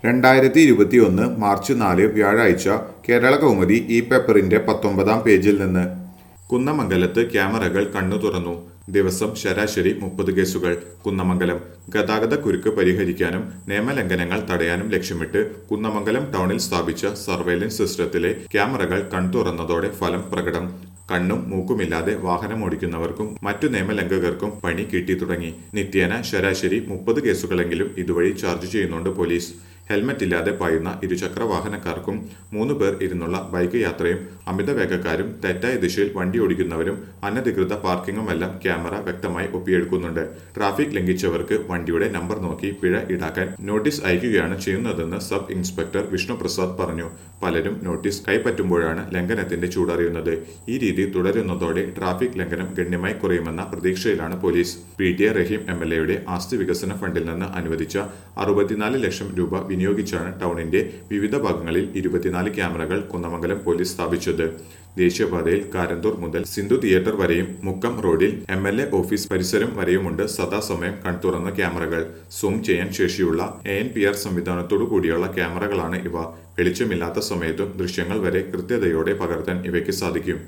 രണ്ടായിരത്തി ഇരുപത്തി ഒന്ന് മാർച്ച് നാല് വ്യാഴാഴ്ച കേരള കൗമുദി ഈ പേപ്പറിന്റെ പത്തൊമ്പതാം പേജിൽ നിന്ന് കുന്നമംഗലത്ത് ക്യാമറകൾ കണ്ണു തുറന്നു ദിവസം ശരാശരി മുപ്പത് കേസുകൾ കുന്നമംഗലം ഗതാഗത കുരുക്ക് പരിഹരിക്കാനും നിയമലംഘനങ്ങൾ തടയാനും ലക്ഷ്യമിട്ട് കുന്നമംഗലം ടൗണിൽ സ്ഥാപിച്ച സർവൈലൻസ് സിസ്റ്റത്തിലെ ക്യാമറകൾ കൺതുറന്നതോടെ ഫലം പ്രകടം കണ്ണും മൂക്കുമില്ലാതെ വാഹനമോടിക്കുന്നവർക്കും മറ്റു നിയമലംഘകർക്കും പണി കിട്ടി തുടങ്ങി നിത്യേന ശരാശരി മുപ്പത് കേസുകളെങ്കിലും ഇതുവഴി ചാർജ് ചെയ്യുന്നുണ്ട് പോലീസ് ഹെൽമറ്റ് ഇല്ലാതെ പായുന്ന ഇരുചക്ര വാഹനക്കാർക്കും മൂന്ന് പേർ ഇരുന്നുള്ള ബൈക്ക് യാത്രയും അമിത വേഗക്കാരും തെറ്റായ ദിശയിൽ വണ്ടി ഓടിക്കുന്നവരും അനധികൃത പാർക്കിങ്ങുമെല്ലാം ക്യാമറ വ്യക്തമായി ഒപ്പിയെടുക്കുന്നുണ്ട് ട്രാഫിക് ലംഘിച്ചവർക്ക് വണ്ടിയുടെ നമ്പർ നോക്കി പിഴ ഈടാക്കാൻ നോട്ടീസ് അയക്കുകയാണ് ചെയ്യുന്നതെന്ന് സബ് ഇൻസ്പെക്ടർ വിഷ്ണു പ്രസാദ് പറഞ്ഞു പലരും നോട്ടീസ് കൈപ്പറ്റുമ്പോഴാണ് ലംഘനത്തിന്റെ ചൂടറിയുന്നത് ഈ രീതി തുടരുന്നതോടെ ട്രാഫിക് ലംഘനം ഗണ്യമായി കുറയുമെന്ന പ്രതീക്ഷയിലാണ് police P T A Rahim M L എയുടെ ആസ്തി വികസന ഫണ്ടിൽ നിന്ന് അനുവദിച്ച അറുപത്തിനാല് ലക്ഷം രൂപ വിനിയോഗിച്ചാണ് ടൗണിന്റെ വിവിധ ഭാഗങ്ങളിൽ ഇരുപത്തിനാല് ക്യാമറകൾ കുന്നമംഗലം പോലീസ് സ്ഥാപിച്ചത് ദേശീയപാതയിൽ കാരന്തൂർ മുതൽ സിന്ധു തിയേറ്റർ വരെയും മുക്കം റോഡിൽ എം എൽ എ ഓഫീസ് പരിസരം വരെയുമുണ്ട് സദാസമയം കൺതുറന്ന ക്യാമറകൾ സൂം ചെയ്യാൻ ശേഷിയുള്ള എ എൻ പി ആർ സംവിധാനത്തോടു കൂടിയുള്ള ക്യാമറകളാണ് ഇവ വെളിച്ചമില്ലാത്ത സമയത്തും ദൃശ്യങ്ങൾ വരെ കൃത്യതയോടെ പകർത്താൻ ഇവയ്ക്ക് സാധിക്കും